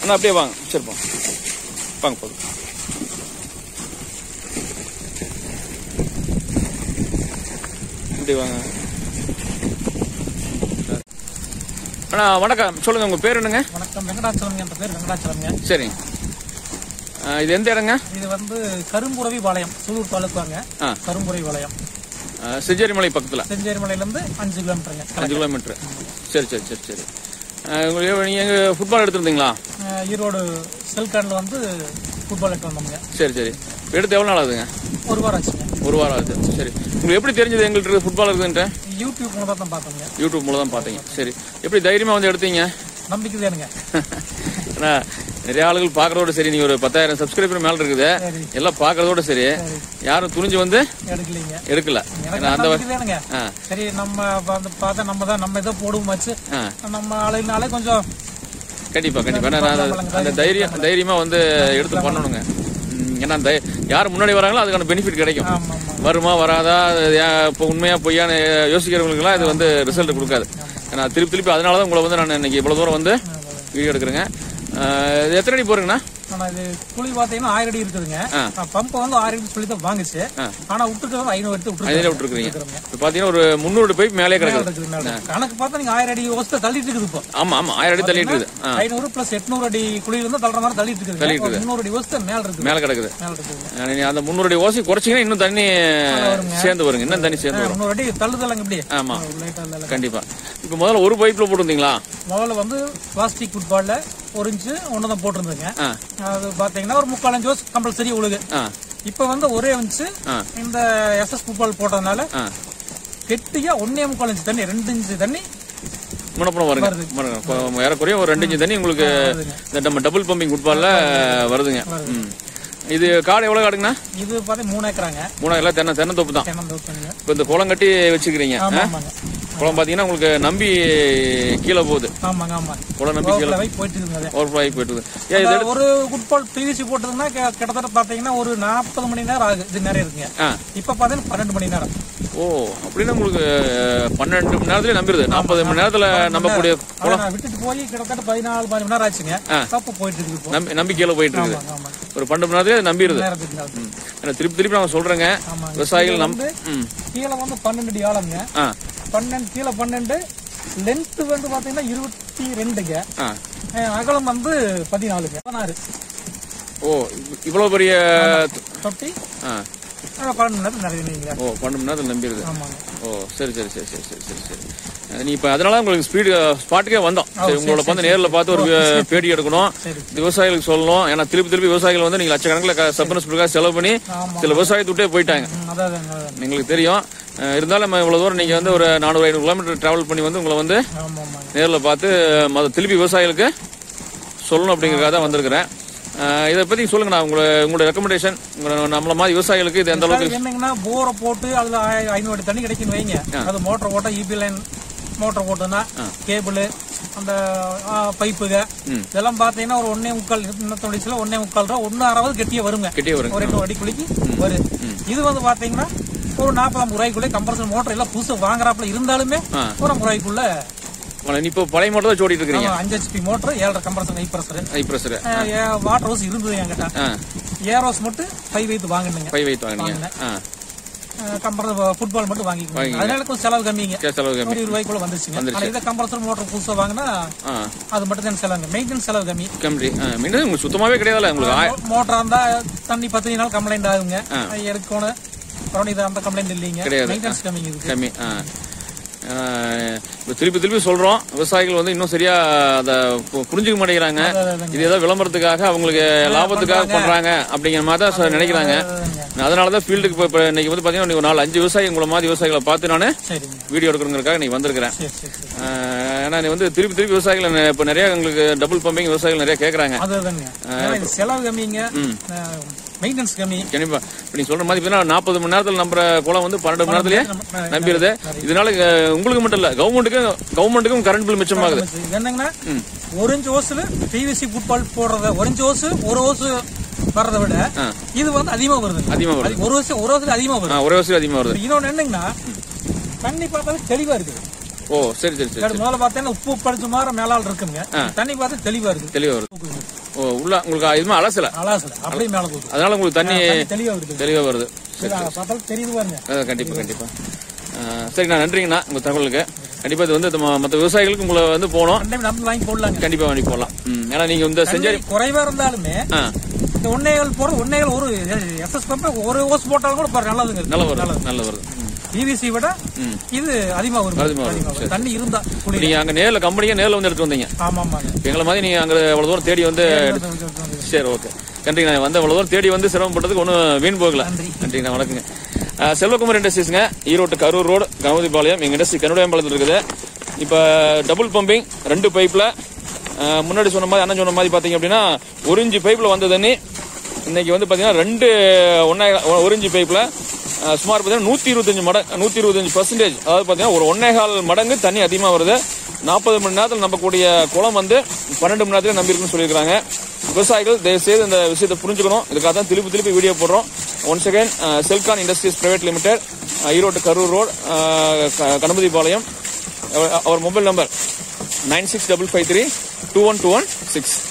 அண்ணா அப்படியே வாங்க சரிப்போம் வாங்க போதும் இப்படி வாங்க அண்ணா வணக்கம் சொல்லுங்க உங்க பேர் என்னங்க வணக்கம் வெங்கடாச்சலம் என்ற பேர் வெங்கடாச்சலம்ங்க சரிங்க ஆ, இது எந்த இடங்க இது வந்து கரும்புறவி பாளையம் சூலூர் தாலுக்காங்க ஆ. கரும்புறவி பாளையம் ஆ, செஞ்சேரிமலை பக்கத்தில் செஞ்சேரிமலையில இருந்து அஞ்சு கிலோமீட்டருங்க அஞ்சு கிலோமீட்டர் சரி சரி சரி சரி ஆ, உங்களுக்கு நீங்கள் எங்கள் ஃபுட்பால் எடுத்திருந்தீங்களா அஹ் ஈரோடு செல்கார்டில் வந்து ஃபுட்பால் எடுத்து வந்தோமுங்க சரி சரி எடுத்து எவ்வளோ நாள் ஆகுதுங்க ஒரு வாரம் ஆச்சுங்க ஒரு வாரம் ஆகுது சரி உங்களுக்கு எப்படி தெரிஞ்சது எங்கள்கிட்ட ஃபுட்பால் இருக்குதுன்ட்டு யூடியூப் மூலம் தான் பார்த்தோங்க யூடியூப் மூலம் தான் பார்த்தீங்க சரி எப்படி தைரியமாக வந்து எடுத்தீங்க நம்பிக்கை தானுங்க ஏன்னா நிறைய ஆளுகள் பார்க்கறதோட சரி நீ ஒரு பத்தாயிரம் சப்ஸ்கிரைபர் மேல இருக்குது சரி எல்லாம் பார்க்கறதோட சரி யாரும் துணிஞ்சு வந்து எடுக்கலைங்க எடுக்கல எனக்கு ஏன்னா அந்த நம்பிக்கை தானுங்க ஆ சரி நம்ம வந்து பார்த்தா நம்ம தான் நம்ம ஏதோ போடுவோமாச்சு ஆ நம்ம ஆளுனாலே கொஞ்சம் கண்டிப்பா கண்டிப்பா ஏன்னா நான் அந்த- அந்த தைரியம் தைரியமா வந்து எடுத்து பண்ணணுங்க ம், ஏன்னா அந்த யார் முன்னாடி வராங்களோ அதுக்கான பெனிஃபிட் கிடைக்கும் ஆமா ஆமா வருமா வராதா அது யா- இப்போ உண்மையா பொய்யான்னு யோசிக்கிறவங்களுக்குலாம் இது வந்து ரிசல்ட் கொடுக்காது ஏன்னா திருப்பி திருப்பி அதனால தான் உங்களை வந்து நான் இன்னைக்கு இவ்வளவு தூரம் வந்து வீடியோ எடுக்கிறேங்க ஆஹ், இது எத்தனை அடி போறீங்கண்ணா ஆனா இது குழி பாத்தீங்கன்னா ஆயிரம் அடி இருக்குதுங்க ஆ. பம்ப் வந்து ஆயிரம் அடி சொல்லி தான் வாங்குச்சு ஆ. ஆனா விட்டுருக்கிறது ஐநூறு எடுத்து அதிலே விட்டுருக்கோம் விட்டுருக்கீங்க இப்போ பார்த்தீங்கன்னா ஒரு முந்நூறு பைப் மேலே கிடக்குது இருக்குது மேல. கணக்கு பார்த்தா நீங்க ஆயிரம் அடி வசத்தை தள்ளிட்டு இருக்குது இப்போ ஆமா ஆமா ஆயிரம் அடி தள்ளிட்டு இருக்குது ஆ ஐநூறு பிளஸ் எட்நூறு அடி குழியில இருந்து தள்ளுற மாதிரி தள்ளிட்டு இருக்குது தள்ளிட்டு ஒரு முந்நூறு அடி வசத்தை மேல இருக்குது மேலே கிடக்குது மேல இருக்குது ஆஹ், நீங்க அந்த முந்நூறு அடி ஓசி குறைச்சிங்கன்னா இன்னும் தண்ணி சேர்ந்து வருங்க இன்னும் தண்ணி சேர்ந்து வரும் முந்நூறு அடி தள்ளுதலாங்க இப்படி ஆமா லைட்டா இல்ல கண்டிப்பா இப்போ முதல்ல ஒரு பைப்ல போட்டிருந்தீங்களா முதல்ல வந்து பிளாஸ்டிக் ஃபுட்பால்ல ஒரு இன்ச்சு ஒன்று தான் போட்டிருந்தேங்க ஆ அது பாத்தீங்கன்னா ஒரு முக்கால் அஞ்சு வருஷம் கம்பல்சரி உழுகு ஆ இப்போ வந்து ஒரே இன்ச்சு ஆ இந்த எஸ்எஸ் ஃபுட்பால் போட்டதுனால ஆ கெட்டியா ஒன்னே முக்கால் இன்ச்சு தண்ணி ரெண்டு இன்ச்சு தண்ணி முன்னப்புறம் வருங்க வருங்க. கொ- ஏறக்குறைய ஒரு ரெண்டு இன்ச்சு தண்ணி உங்களுக்கு இந்த நம்ம டபுள் பம்பிங் ஃபுட்பால்ல வருதுங்க ம். இது காடு எவ்வளவு காடுங்கண்ணா இது பார்த்தா மூணு ஏக்கராங்க மூணாயிரம் எல்லாம் தென்னை தென்னந்தோப்பு தான் தென்னந்தோப்புங்க இப்போ இந்த குளம் கட்டி வச்சுக்கிறீங்க ஆமா ஆமாங்க குளம் பாத்தீங்கன்னா உங்களுக்கு நம்பி கீழே போகுது ஆமாங்க ஆமாங்க குளம் நம்பி கீழே ஓவர்ஃப்ளோ போயிட்டு இருக்குங்க அது. ஓவர் ஆகி போயிட்டு இருக்குது. ஏன் இது அந்த ஒரு ஃபுட்பால் பிவிசி போட்டதுன்னா கி- கிட்டத்தட்ட பாத்தீங்கன்னா ஒரு நாற்பது மணி நேரம் ஆகுது இது நிறைய இருக்குங்க ஆ இப்ப பாத்தீங்கன்னா பன்னெண்டு மணி நேரம் ஓ அப்படின்னா உங்களுக்கு அஹ், பன்னெண்டு மணி நேரத்துல நம்பிடுது நாற்பது மணி நேரத்துல நம்பக்கூடிய அதை நான் விட்டுட்டு போய் கிட்டத்தட்ட பதினாலு பதினஞ்சு மணி நேரம் ஆச்சுங்க தப்பு போயிட்டு இருக்கு இப்போ நம்பி நம்பிக்கையில போயிட்டு இருக்குது ஆமாங்க ஆமாங்க ஒரு பன்னெண்டு மணி நேரத்துல அது நம்பிடுது நேரத்துக்கு நேரத்துக்கு. ம். ஏன்னா திருப்பி திருப்பி நான் சொல்றேங்க ஆமாங்க விவசாயிகள் நம் வந்து ம் கீழே வந்து பன்னெண்டு அடி ஆழம்ங்க ஆ பன்னெண்டு கீழே பன்னெண்டு லென்த் வந்து பாத்தீங்கன்னா இருபத்தி ரெண்டுங்க ஆ அஹ் அகலம் வந்து பதினாலுங்க பதினாறு ஓ இவ்- இவ்வளவு பெரிய தொட்டி ஆ அஹ் பன்னெண்டு மணி நேரம் நிறைய நீங்க ஓ பன்னெண்டு மணி நேரத்துல நம்பிடுது ஆமாங்க ஓ சரி சரி சரி சரி சரி சரி சரி அஹ் நீ இப்ப அதனால உங்களுக்கு ஸ்பீடு ஸ்பாட்டுக்கே வந்தோம் சரி உங்களோட வந்து நேர்ல பார்த்து ஒரு வி- பேட்டி எடுக்கணும் சரி இது விவசாயிகளுக்கு சொல்லணும் ஏன்னா திருப்பி திருப்பி விவசாயிகள் வந்து நீங்க லட்சக்கணக்கில் சப்னஸ்புக்காக செலவு பண்ணி ஆமா சில விவசாயத்தை விட்டே போயிட்டாங்க ம், அதான் அதாங்க, அதாங்க. எங்களுக்கு தெரியும் அஹ் இருந்தாலும் நம்ம இவ்வளவு தூரம் நீங்க வந்து ஒரு நானூறு ஐநூறு கிலோமீட்டர் டிராவல் பண்ணி வந்து உங்களை வந்து ஆமா ஆமாங்க நேர்ல பார்த்து மொத திருப்பி விவசாயிகளுக்கு சொல்லணும் அப்படிங்கறதுக்காக தான் வந்திருக்கிறேன் அஹ் இதை பத்தி சொல்லுங்க நான் உங்களை உங்களோட ரெக்கமெண்டேஷன் நம்மள மாதிரி விவசாயிகளுக்கு இது எந்த அளவுக்கு அது என்னங்கன்னா போரை போட்டு அதுல ஆய- ஐநூறு அடி தண்ணி கிடைக்கும் வைங்க அது மோட்டர் போட்டா இபி லைன் மோட்டர் போட்டோம்னா கேபிள் அந்த ஆ, பைப்புக ம். இதெல்லாம் பாத்தீங்கன்னா ஒரு ஒன்னே முக்கால் இன்னத்தோட ஒன்னே முக்கால் ரூபா ஒன்னு ஆறாவது கெட்டியா வருங்க கிட்டே வருங்க ஒரு எட்டு அடி குளிக்கு வரும் இது வந்து பாத்தீங்கன்னா ஒரு நாற்பது ஐம்பது ரூபாய்க்குள்ள கம்பல்சரி மோட்டர் எல்லாம் புதுசு வாங்குறாப்புல இருந்தாலுமே ஆ. ஒரு ஐம்பது ரூபாய்க்குள்ள உங்களை நீ இப்போ பழைய மட்டும் தான் ஓடிட்டு இருக்கிறீங்க அஞ்சு ஹெச்பி மோட்டர் ஏழரை கம்ப்ரஸர் நெய் pressure high pressure water house இருந்தது என்கிட்ட ஆ ஏரோஸ் மட்டும் ஃபைவ் வைத்து வாங்கினுங்க பை வைத்து வாங்கினீங்க ஆ கம்ப்ரஸர் ஃபுட்பால் மட்டும் வாங்கிக்கணும் அதனால கொஞ்சம் செலவு கம்மிங்க கே செலவு கம்மி ஒரு இருபது ரூபாய்க்குள்ள வந்துச்சுங்க ஆனா இதை கம்ப்ரஸர் மோட்டர் புதுசா வாங்கினா ஆ அது மட்டும் தான் செலவுங்க மெயின்டெனன்ஸ் செலவு கம்மி கம்மி ஆ மீண்டும் உங்களுக்கு சுத்தமாவே கிடையாதுல்ல உங்களுக்கு ஆய- மோட்டரா இருந்தா தண்ணி பத்து நாள் கம்ப்ளைண்ட் ஆகுங்க எடுக்கணும் அப்புறம் இது அந்த கம்ப்ளைண்ட் இல்லைங்க கிடையாது. மெயின்டெனன்ஸ் கம்மிங்க இதுக்கு கம்மி ஆ ஆ, இப்ப திருப்பி திருப்பி சொல்றோம் விவசாயிகள் வந்து இன்னும் சரியா அத பு- புரிஞ்சுக்க மாட்டேங்கிறாங்க அதான், அதாங்க. இது ஏதோ விளம்பரத்துக்காக அவங்களுக்கு லாபத்துக்காக பண்றாங்க அப்படிங்கிற மாதிரி தான் சொ- நினைக்கிறாங்க அதாங்க. அதனாலதான் ஃபீல்டுக்கு இப்ப இப்ப இன்னைக்கு வந்து பாத்தீங்கன்னா இன்னைக்கு ஒரு நாலு அஞ்சு விவசாயி உங்களை மாதிரி விவசாயிகளை பார்த்து நான் சரிங்க வீடியோ எடுக்கணுங்கிறதுக்காக நீ வந்திருக்கிறேன் சரி சரி சரி ஆஹ் ஏன்னா நீ வந்து திருப்பி திருப்பி விவசாயிகள் நெ- இப்ப நிறைய உங்களுக்கு டபுள் பம்பிங் விவசாயிகள் நிறைய கேக்குறாங்க அது அதுங்க ஏன்னா இது செலவு கம்மிங்க மெயின்டெனன்ஸ் கம்மி கண்டிப்பா இப்ப நீ சொல்ற மாதிரி பாத்தீங்கன்னா நாற்பது மணி நேரத்துல நம்புற குளம் வந்து பன்னெண்டு மணி நேரத்திலேயே நம்ம- நம்பிடுது இதனால அஹ், உங்களுக்கு மட்டும் இல்ல கவர்மெண்ட்டுக்கும் கவர்மெண்ட்டுக்கும் கரண்ட் பில் மிச்சமாகுது இது என்னங்கன்னா ஒரு இன்ச் ஓசுல பிவிசி ஃபுட்பால் போடுறத ஒரு இன்ச் ஓசு ஒரு ஓசு வர்றதை விட ஆ. இது வந்து அதிகமா வருதுங்க அதிகமா வருது அது ஒரு வருஷம் ஒரு வருஷத்துக்கு அதிகமா வருது ஆ, ஒரே வருஷம் அதிகமா வருது இன்னொன்னு என்னங்கன்னா தண்ணி பார்த்தாலும் தெளிவா இருக்குது ஓ சரி சரி சரி முதல்ல பார்த்தீங்கன்னா உப்பு படிச்ச மாதிரி மேலால் இருக்குங்க தண்ணி பார்த்தா தெளிவா இருக்குது தெளிவா வருது தூக்குதுங்க. ஓ உள்ள உங்களுக்கு எதுவுமே அலசல அலாசல அப்படியே மேல போகுது அதனால உங்களுக்கு தண்ணி தண்ணி தெளிவா வருது தெளிவா வருது இது பார்த்தாலும் தெரியுது பாருங்க அஹ் கண்டிப்பா கண்டிப்பா அஹ் சரிண்ணா நன்றிங்கண்ணா உங்க தகவலுக்கு கண்டிப்பா இது வந்து ம- மத்த விவசாயிகளுக்கு உங்களை வந்து போனோம் ரெண்டு டைம் நம்ம வாங்கி போடலாங்க கண்டிப்பா வாங்கி போடலாம் ம், ஏன்னா நீங்க இந்த செஞ்சாரி தண்ணி குறைவா இருந்தாலுமே ஆ, இந்த ஒன்னேகள் போறது ஒன்னேகள் ஒரு எஸ்எஸ் பம்ப் ஒரு ஓஸ் போட்டாலும் கூட பாரு நல்லதுங்க நல்ல வருது நல்ல வருது ம். பிவிசி விட ம். இது அதிகமா வரும் அதிகமா வரும். அதிகமா வரும். தண்ணி இருந்தா குளி நீங்க அங்க நேர்ல கம்பெனியே நேர்ல வந்து எடுத்து வந்தீங்க ஆமா ஆமாங்க இப்ப எங்களை மாதிரி நீங்க அங்க அவ்வளவு தூரம் தேடி வந்து சரி ஓகே நன்றிங்க நான் வந்து அவ்வளவு தூரம் தேடி வந்து சிரமப்பட்டதுக்கு ஒன்றும் வீண் போகல நன்றி. நன்றிங்கண்ணா வணக்கங்க அஹ், செல்வகுமார் இண்டஸ்ட்ரீஸ்ங்க ஈரோட்டு கரூர் ரோடு கணபதிபாளையம் எங்க இண்டஸ்ட்ரி கன்னுடையம்பாளையத்தில் இருக்குது இப்போ டபுள் பம்பிங் ரெண்டு பைப்ல முன்னாடி சொன்ன மாதிரி அண்ணன் சொன்ன மாதிரி பாத்தீங்க அப்படின்னா ஒரு இன்ச்சு பைப்ல வந்த தண்ணி இன்னைக்கு வந்து பாத்தீங்கன்னா ரெண்டு ஒன்னே ஒரு இன்ச்சு பைப்ல அஹ், சுமார் பாத்தீங்கன்னா நூத்தி இருபத்தஞ்சு மடங்கு நூத்தி இருபத்தஞ்சு பர்சன்டேஜ் அதாவது பாத்தீங்கன்னா ஒரு ஒன்னேகால் மடங்கு தண்ணி அதிகமா வருது நாற்பது மணி நேரத்தில் நம்பக்கூடிய குளம் வந்து பன்னெண்டு மணி நேரத்துல நம்பி இருக்குன்னு சொல்லியிருக்காங்க விவசாயிகள் தயவு செய்து இந்த விஷயத்தை புரிஞ்சுக்கணும் இதுக்காக தான் திருப்பி திருப்பி வீடியோ போடுறோம் once again Celcon industries private limited Erode Karur road Ganapathipalayam அவர் mobile number nine six double five three two one two one six